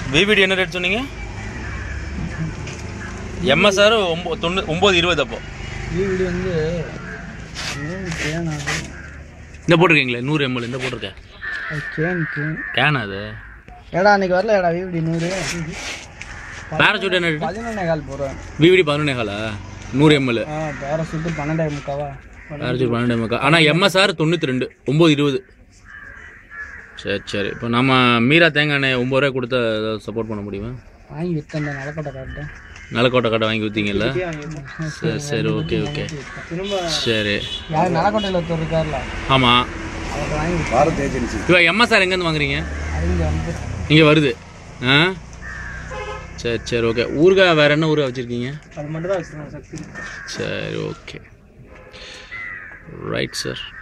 விவிடி என்ன ரேட் சொன்னீங்க எம்எஸ்ஆர் ஒம்பது தொண்ணூ ஒம்பது இருபது அப்போ வீடு வந்து நூறு கேன் அது இந்த போட்டிருக்கீங்களே நூறு எம்எல் இந்த போட்டிருக்கேன் அது கேன் கேன் கேன் அது ஏடா அன்னைக்கு வரல ஏடா வீடு நூறு பேராசூட் என்ன ரேட் பதினொன்னே கால் போகிறேன் விவிடி பதினொன்னே காலா நூறு எம்எல் ஆ பேரசூட்டு பன்னெண்டாயிரம் முக்காவா பேராசூட் பன்னெண்டு மக்கா ஆனால் எம்எஸ்ஆர் தொண்ணூற்றி ரெண்டு ஒம்பது இருபது சரி சரி இப்போ நம்ம மீரா தேங்காய் எண்ணெய் ஒம்பது ரூபாய் கொடுத்தா ஏதாவது சப்போர்ட் பண்ண முடியுமா வாங்கி விற்க அந்த நிலக்கோட்டை காட்டேன் நிலக்கோட்டை கடை வாங்கி விற்றீங்கல்ல சரி சரி ஓகே ஓகே திரும்ப சரி யார் நிலக்கோட்டையில் ஒருத்தர் இருக்கார்ல ஆமாம் அவர்கிட்ட வாங்கி பாரத் ஏஜென்சி இப்போ எம்எஸ்ஆர் எங்கேருந்து வாங்குறீங்க அவங்க வந்து இங்கே வருது ஆ சரி சரி ஓகே ஊறுகாய் வேறு என்ன ஊறுகாய் வச்சுருக்கீங்க அது மட்டும் தான் வச்சுருக்கோம் சக்தி சரி ஓகே ரைட் சார்